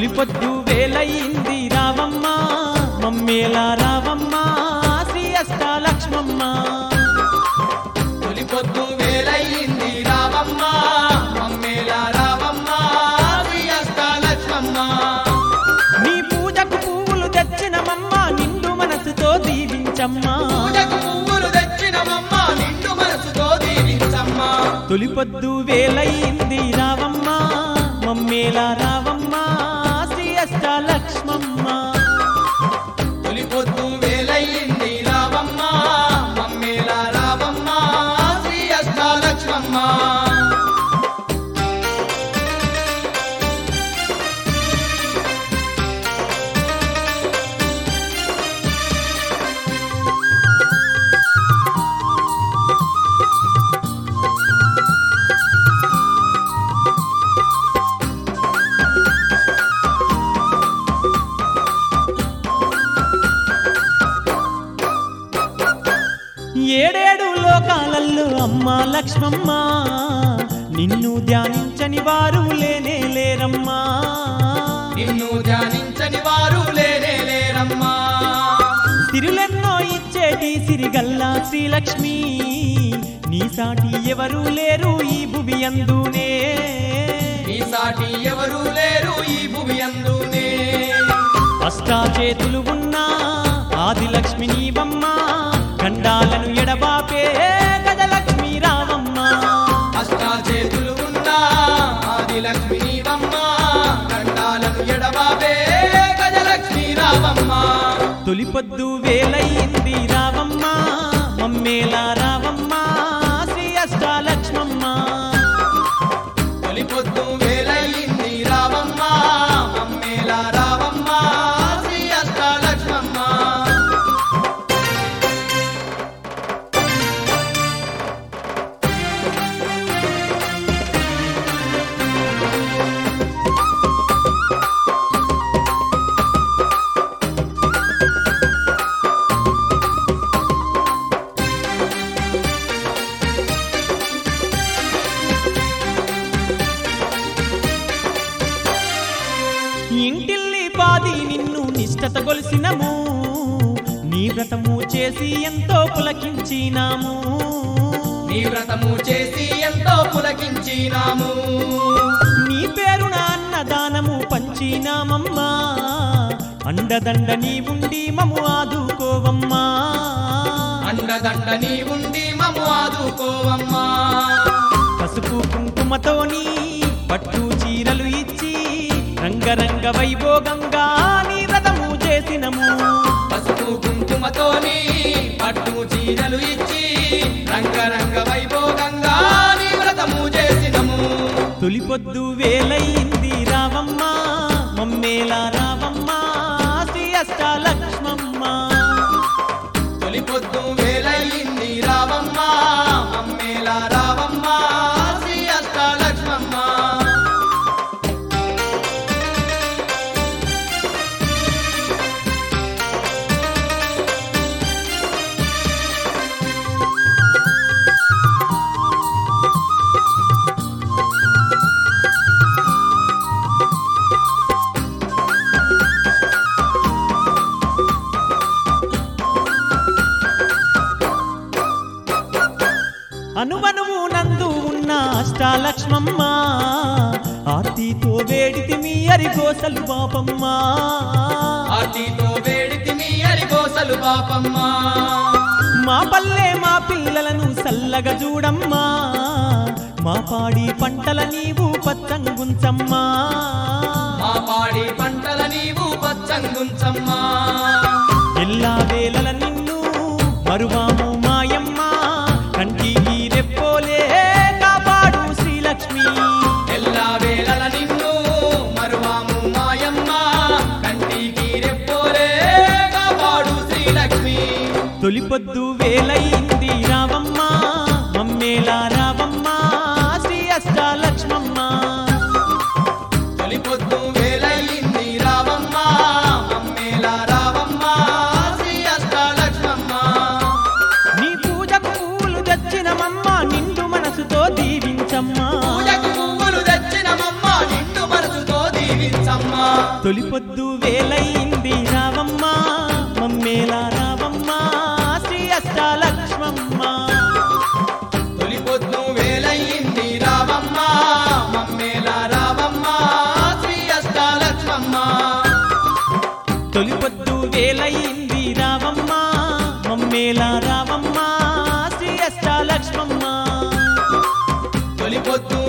తొలిపొద్దు వేలయింది రావమ్మ మమ్మేలా రావమ్మ శ్రీ అష్టాలక్ష్మమ్మ తొలి పొద్దు వేలయ్యింది రావమ్మ మమ్మేలా రావమ్మ శ్రీ అష్టాలక్ష్మమ్మ నీ పూజకు పువ్వులు తెచ్చినమమ్మ నిండు మనసుతో దీవించమ్మా పూజకు పువ్వులు తెచ్చినమమ్మ నిండు మనసుతో దీవించమ్మ తొలిపొద్దు వేలయింది రావమ్మ మమ్మేలా రావమ్మ శ్రీ అష్టాలక్ష్మమ్మ తొలి పొద్దు వేలయ్యింది రావమ్మ మమ్మేలా రావమ్మ శ్రీ అష్టాలక్ష్మమ్మ ఏడేడు లోకాలల్లో అమ్మ లక్ష్మమ్మ నిన్ను ధ్యానించని వారు లేనే లేరమ్మా నిన్ను ధ్యానించని వారు లేనే లేరమ్మా సిరులెన్నో ఇచ్చేటి సిరిగల్లా శ్రీలక్ష్మి నీ సాటి ఎవరు లేరు ఈ భువి అందునే నీ సాటి ఎవరు లేరు ఈ భూమి అందునే అష్టాచేతులు ఉన్నా ఆదిలక్ష్మి నీవమ్మ గండాలను ఎడబాపే గజలక్ష్మి రావమ్మ అష్టా చేతులు ఉన్నా ఆదిలక్ష్మి నీవమ్మ కండాలను ఎడబాబే గజలక్ష్మి రావమ్మ తొలిపొద్దు వేలయింది రావమ్మ మమ్మేలా రావమ్మ శ్రీ అష్టాలక్ష్మమ్మ తొలి పొద్దు వేలయ్యింది రావమ్మ మమ్మేలా రావమ్మ శ్రీ అష్టాలక్ష్మమ్మ ఇంటిల్లి పాది నిన్ను నిష్టత గొలిసినము నీ వ్రతము చేసి ఎంతో పులకించినాము నీ వ్రతము చేసి ఎంతో పులకించినాము నీ పేరున అన్నదానము పంచినామమ్మా అండదండ నీ ఉండి మము ఆదుకోవమ్మా అండదండ నీ ఉండి మము ఆదుకోవమ్మా పసుపు కుంకుమతోని పట్టు చీరలు ఇచ్చి రంగరంగ వైభోగంగా నీ వ్రతము చేసినము పసుపు కుంకుమతోని పట్టు చీరలు ఇచ్చి రంగరంగ వైభోగంగా నీ వ్రతము చేసినము తొలిపొద్దు వేలయింది రావమ్మ మమ్మేలా రావమ్మ శ్రీ అష్టాలక్ష్మమ్మ తొలి పొద్దు వేలయ్యింది రావమ్మ మమ్మేలా రావమ్మ శ్రీ అష్టాలక్ష్మమ్మ అనువనువు నందు ఉన్న అష్టాలక్ష్మమ్మ ఆర్తితో వేడితి మీ అరిగోసలు పాపమ్మ ఆర్తితో వేడితి మీ అరిగోసలు పాపమ్మ మా పల్లె మా పిల్లలను సల్లగా చూడమ్మా మా పాడి పంటల నీవు పచ్చంగుంచమ్మా మా పాడి పంటల నీవు పచ్చంగుంచమ్మా ఎల్లా వేళల నిన్ను మరువాము మాయమ్మ కంటికి రెప్పోలే కాపాడు శ్రీలక్ష్మి ఎల్లా వేళల నిన్ను మరువాము మాయమ్మ కంటికి రెప్పోలే కాపాడు శ్రీలక్ష్మి తొలిపొద్దు వేలయింది రావమ్మ మమ్మేలా రావమ్మ శ్రీ అష్టాలక్ష్మమ్మ తొలి పొద్దు వేలయ్యింది రావమ్మ మమ్మేలా రావమ్మ శ్రీ అష్టాలక్ష్మమ్మ నీ పూజకు పూలు తెచ్చినమమ్మ నిండు మనసుతో దీవించమ్మా పూజకు పువ్వులు తెచ్చినమమ్మ నిండు మనసుతో దీవించమ్మా తొలిపొద్దు వేలయింది రావమ్మ మమ్మేలా రావమ్మ శ్రీ అష్టాలక్ష్మమ్మ తొలి పొద్దు వేలయ్యింది రావమ్మ మమ్మేల రావమ్మ శ్రీ అష్టాలక్ష్మమ్మ తొలిపొద్దు వేలయింది రావమ్మ మమ్మేలా రావమ్మ శ్రీ అష్టాలక్ష్మమ్మ తొలి పొద్దు